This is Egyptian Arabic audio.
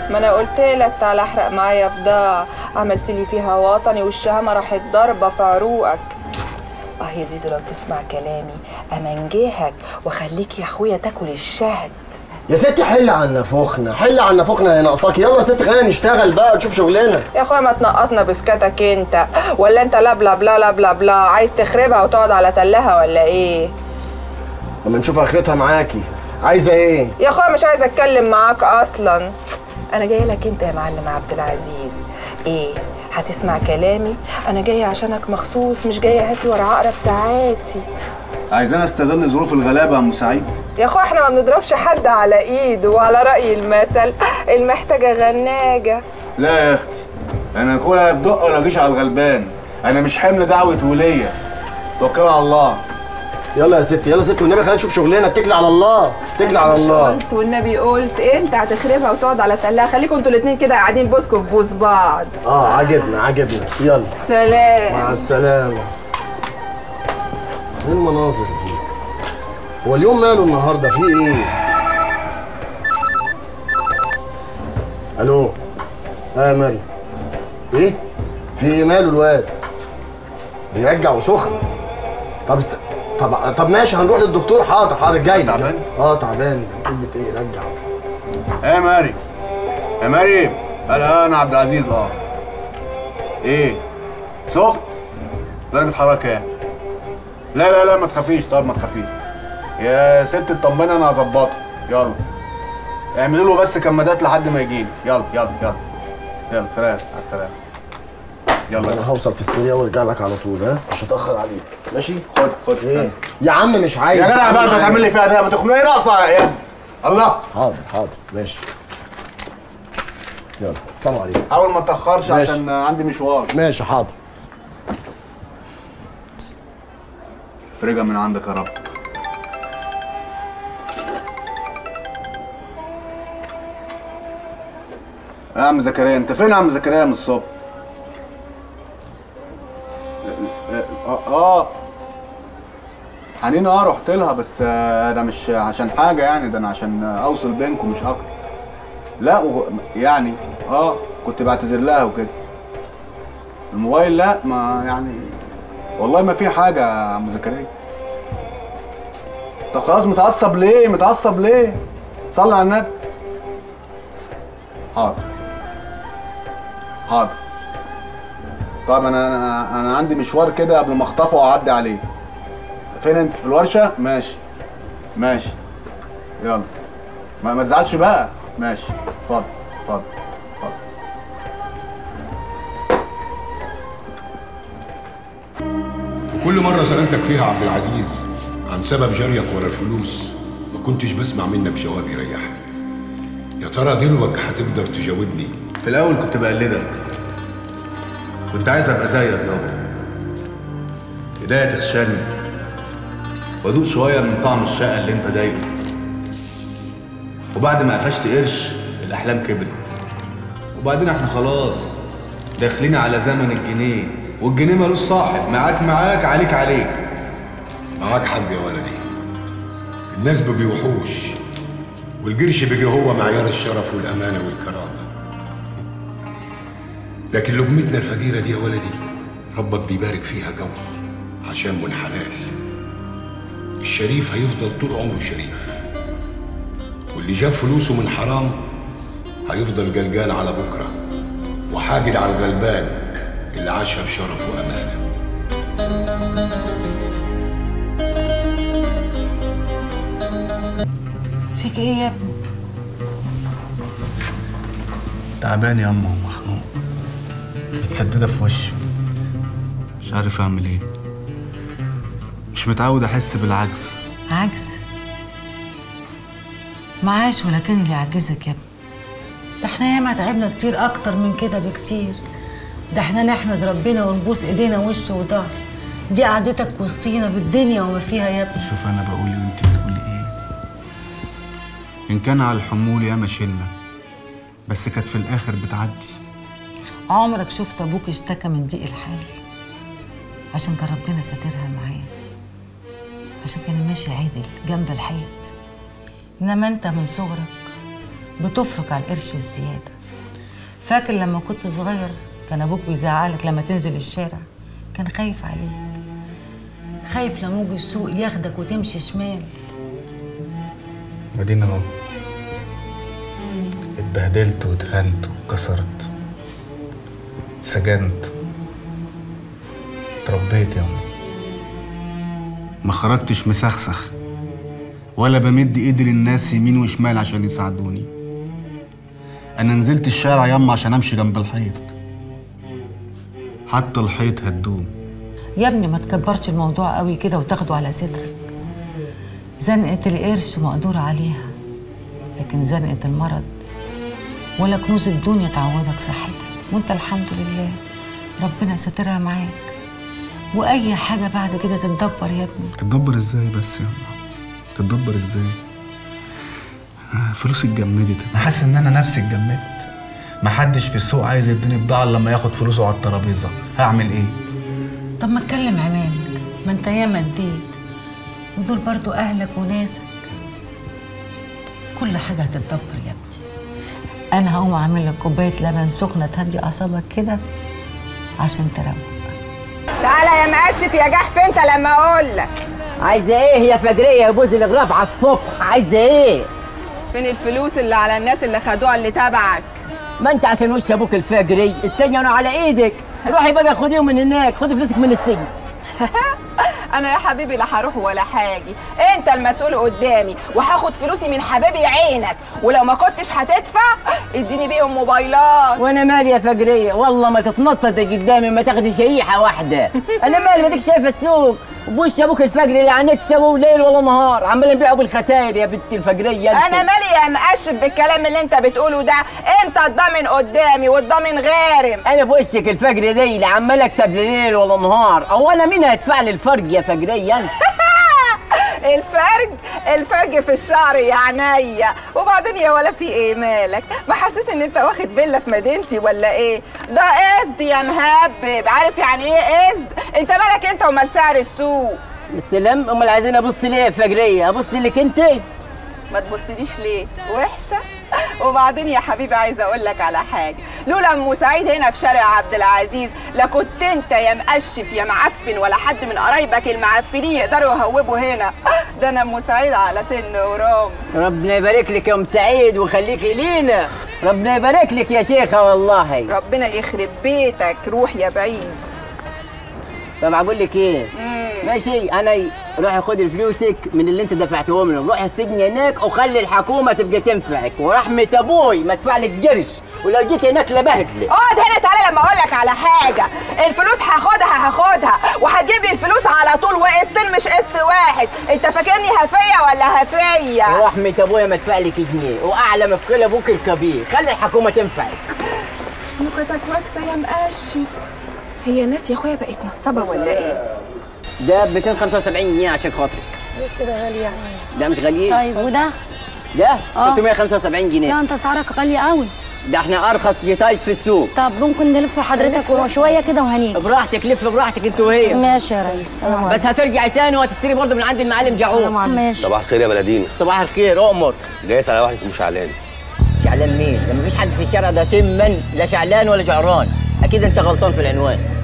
ما انا قلت لك تعال احرق معايا بضاعة عملت لي فيها وطني والشهامة راحت ضربة في عروقك اه يا زيزو لو تسمع كلامي امنجهك واخليك يا اخويا تاكل الشهد يا ستي حل عن نفوخنا حل عن نفوخنا يا ناقصاك يلا يا ستي خلينا نشتغل بقى نشوف شغلنا يا اخويا ما تنقطنا بسكتك انت ولا انت لا بلا بلا لا بلا بلا عايز تخربها وتقعد على تلها ولا ايه لما نشوف اخرتها معاكي عايزه ايه يا اخويا مش عايزه اتكلم معاك اصلا انا جايه لك انت يا معلم عبد العزيز ايه هتسمع كلامي انا جايه عشانك مخصوص مش جايه هاتي ورا عقرب ساعاتي عايزين استغل ظروف الغلابه يا ام سعيد يا اخويا احنا ما بنضربش حد على ايده وعلى راي المثل المحتاجه غناجه لا يا اختي انا كلها بدق ولا جيش على الغلبان انا مش حمل دعوه وليه توكل على الله يلا يا ستي يلا يا ستي والنبي خلينا نشوف شغلنا اتكلي على الله اتكلي على مش الله قلت والنبي قلت انت هتخربها وتقعد على تلها خليكم انتوا الاتنين كده قاعدين بوسكوا في بوس بعض اه عجبنا عجبنا يلا سلام مع السلامه ايه المناظر دي هو اليوم ماله النهارده في ايه الو اه يا مريم ايه في ايه ماله الواد بيرجع وسخن طب است... طب طب ماشي هنروح للدكتور حاضر حاضر جاي لك. تعبان؟ اه تعبان كلمة ايه رجع ايه يا مريم يا مريم هلا انا عبد العزيز اه ايه سخن درجه حراره كام لا لا لا ما تخافيش طب ما تخافيش يا ست اطمني انا هظبطه يلا اعملوا له بس كمادات لحد ما يجيلي يلا يلا يلا يلا سلام على السلامه يلا انا هوصل في السرية وارجع لك على طول ها مش هتأخر عليك ماشي خد خد ايه استنى. يا عم مش عايز يا جدع بقى انت هتعمل لي فيها ده ما تخنقني ناقصه يا عيال الله حاضر حاضر ماشي يلا سلام عليكم حاول ما تاخرش ماشي. عشان عندي مشوار ماشي حاضر فرجة من عندك يا رب يا عم زكريا انت فين يا عم زكريا من الصبح اه اه حنين اه رحت لها بس آه، ده مش عشان حاجه يعني ده انا عشان اوصل بينكم مش اكتر لا وغ- يعني اه كنت بعتذر لها وكده الموبايل لا ما يعني والله ما في حاجه يا عم زكريا طب خلاص متعصب ليه متعصب ليه صلي على النبي حاضر حاضر طب انا انا انا عندي مشوار كده قبل ما اخطفه واعدي عليه فين انت في الورشه ماشي ماشي يلا ما, ما تزعلش بقى ماشي اتفضل اتفضل اتفضل كل مرة سألتك فيها عبد العزيز عن سبب جريك ورا الفلوس ما كنتش بسمع منك جواب يريحني يا ترى دلوقتي هتقدر تجاوبني في الاول كنت بقلدك كنت عايز ابقى زيك يابا ايديا تخشني وادوق شويه من طعم الشقه اللي انت دايقه وبعد ما قفشت قرش الاحلام كبرت وبعدين احنا خلاص داخلين على زمن الجنيه والجنيه ملوش صاحب معاك معاك عليك عليك معاك حق يا ولدي الناس بقي وحوش والقرش بقي هو معيار الشرف والأمانة والكرامة لكن لقمتنا الفقيرة دي يا ولدي ربك بيبارك فيها قوي عشان من حلال الشريف هيفضل طول عمره شريف واللي جاب فلوسه من حرام هيفضل قلقان على بكرة وحاجد على الغلبان اللي عاشها بشرف وأمانة فيك ايه يا ابني تعبان يا اما ومخنوق متسدده في وشي مش عارف اعمل ايه مش متعود احس بالعجز عجز معاش ولا كان اللي يعجزك يا ابني ده احنا ياما تعبنا كتير اكتر من كده بكتير ده احنا نحمد ربنا ونبوس ايدينا وش وظهر دي قعدتك وسطينا بالدنيا وما فيها يا ابني شوف انا بقول ايه وانت بتقولي ايه ان كان على الحمول ياما شلنا بس كانت في الاخر بتعدي عمرك شفت ابوك اشتكى من ضيق الحال عشان كان ربنا ساترها معاه عشان كان ماشي عادل جنب الحيط انما انت من صغرك بتفرق على القرش الزيادة فاكر لما كنت صغير كان أبوك بيزعلك لما تنزل الشارع كان خايف عليك خايف لما موج السوق ياخدك وتمشي شمال ودينا اهو اتبهدلت واتهنت واتكسرت سجنت اتربيت يا أم ما خرجتش مسخسخ ولا بمد ايدي للناس يمين وشمال عشان يساعدوني انا نزلت الشارع ياما عشان امشي جنب الحيط حتى الحيط هتدوم يا ابني ما تكبرش الموضوع قوي كده وتاخده على صدرك زنقة القرش مقدور عليها لكن زنقة المرض ولا كنوز الدنيا تعوضك صحتك وانت الحمد لله ربنا سترها معاك واي حاجة بعد كده تتدبر يا ابني تتدبر ازاي بس يا الله تتدبر ازاي آه، فلوسي اتجمدت انا حاسس ان انا نفسي اتجمدت محدش في السوق عايز يديني بضاعه إلا لما ياخد فلوسه على الترابيزه هعمل ايه طب ما اتكلم عمامك ما انت ياما اديت ودول برضو اهلك وناسك كل حاجة هتتدبر يا ابني انا هقوم اعمل لك كوباية لبن سخنة تهدي اعصابك كده عشان تروق تعالى يا مقشف يا جحف انت لما اقول لك عايزه ايه يا فجريه يا بوز الغراب على الصبح عايزه ايه فين الفلوس اللي على الناس اللي خدوها اللي تبعك ما انت عشان وش ابوك الفجري السجن انا على ايدك روحي بقى خديهم من هناك خدي فلوسك من السجن انا يا حبيبي لا هروح ولا حاجي انت المسؤول قدامي وهاخد فلوسي من حبيبي عينك ولو ما كنتش هتدفع اديني بيهم موبايلات وانا مالي يا فجريه والله ما تتنططي قدامي ما تاخدي شريحه واحده انا مالي ما ديك شايفه السوق بوش ابوك الفجري اللي هنكسبه ليل ولا نهار عمال نبيعه بالخسائر يا بنت الفجريه انت. انا مالي يا مقشف بالكلام اللي انت بتقوله ده انت الضامن قدامي والضامن غارم انا بوشك الفجر دي اللي عمال اكسب ليل ولا نهار او انا مين هيدفع لي الفرق يا فجريه انت الفرج الفرج في الشعر يا عينيا وبعدين يا ولا في ايه مالك محسس ان انت واخد فيلا في مدينتي ولا ايه ده قسط يا مهبب عارف يعني ايه قسط انت مالك انت ومال سعر السوق السلام امال عايزين ابص ليه يا فجريه ابص لك انت ما تبصليش ليه وحشه وبعدين يا حبيبي عايزه اقول لك على حاجه لولا ام سعيد هنا في شارع عبد العزيز لكنت انت يا مقشف يا معفن ولا حد من قرايبك المعفنين يقدروا يهوبوا هنا ده انا ام سعيد على سن ورام ربنا يبارك لك يا ام سعيد ويخليكي لينا ربنا يبارك لك يا شيخه والله ربنا يخرب بيتك روح يا بعيد طب اقول لك ايه مم. ماشي انا روحي خدي فلوسك من اللي انت دفعتهم لهم روحي السجن هناك وخلي الحكومه تبقى تنفعك ورحمه ابوي ما ادفع لك قرش ولو جيت هناك لبهدلك اقعد هنا تعالى لما اقول لك على حاجه الفلوس هاخدها هاخدها وهتجيب لي الفلوس على طول وقسطين مش قسط واحد انت فاكرني هفيه ولا هفيه ورحمه ابويا ما ادفع لك جنيه واعلى مفقود ابوك الكبير خلي الحكومه تنفعك نكتك واكسه يا مقشف هي الناس يا اخويا بقت نصابه ولا ايه ده ب 275 جنيه عشان خاطرك كده غالي يعني ده مش غالي طيب وده ده آه. 375 جنيه لا انت اسعارك غاليه قوي ده احنا ارخص جيتايت في السوق طب ممكن نلف حضرتك شويه كده وهنيجي براحتك لف براحتك انت وهي ماشي يا ريس سلام بس هترجعي تاني وهتشتري برضه من عند المعلم جعوم عليكم ماشي صباح الخير يا بلدينا صباح الخير اؤمر جايس على واحد اسمه شعلان شعلان مين؟ ده مفيش حد في الشارع ده تما لا شعلان ولا جعران اكيد انت غلطان في العنوان